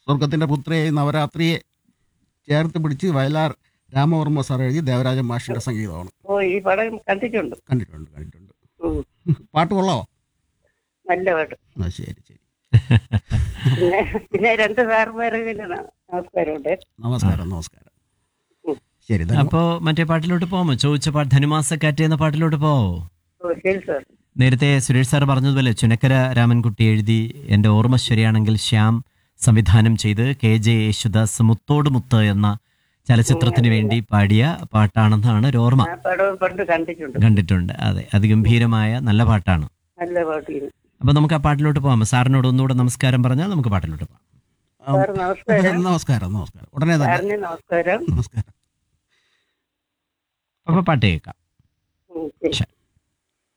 സ്വർഗത്തിൻ്റെ പുത്രിയെ നവരാത്രിയെ ചേർത്ത് പിടിച്ച് വയലാർ രാമവർമ്മ സാർ എഴുതി ദേവരാജ മാഷിൻ്റെ സംഗീതമാണ് ഓ ഈ പടം കണ്ടിട്ടുണ്ട് കണ്ടിട്ടുണ്ട് കണ്ടിട്ടുണ്ട് ഉം. പാട്ട് കൊള്ളാമോ നല്ല പാട്ട് ആ ശരി ശരി പിന്നെ പിന്നെ രണ്ട് സാറുമാരെ നമസ്കാരമുണ്ട് നമസ്കാരം നമസ്കാരം ശരി ധന്യ- അപ്പോ മറ്റേ പാട്ടിലോട്ട് പോകാമോ ചോദിച്ച പാട്ട് ധനുമാസക്കാറ്റ് എന്ന പാട്ടിലോട്ട് പോവോ ഓ ശരി സാർ നേരത്തെ സുരേഷ് സാർ പറഞ്ഞതുപോലെ ചുനക്കര രാമൻകുട്ടി എഴുതി എൻ്റെ ഓർമ്മ ശരിയാണെങ്കിൽ ശ്യാം സംവിധാനം ചെയ്ത് കെ ജെ യേശുദാസ് മുത്തോട് മുത്ത് എന്ന ചലച്ചിത്രത്തിന് വേണ്ടി പാടിയ പാട്ടാണെന്നാണ് ഒരു ഓർമ്മ ആ പടം പണ്ട് കണ്ടിട്ടുണ്ട് കണ്ടിട്ടുണ്ട് അതെ അതിഗംഭീരമായ നല്ല പാട്ടാണ് നല്ല പാട്ട് അപ്പൊ നമുക്ക് ആ പാട്ടിലോട്ട് പോകാം സാറിനോട് ഒന്നുകൂടെ നമസ്കാരം പറഞ്ഞാൽ നമുക്ക് പാട്ടിലോട്ട് പോകാം ആ, സാർ നമസ്കാരം നമസ്കാരം നമസ്കാരം ഉടനെ തന്നെ സാറിന് നമസ്കാരം നമസ്കാരം അപ്പൊ പാട്ട് കേൾക്കാം ഉം, ശരി ശരി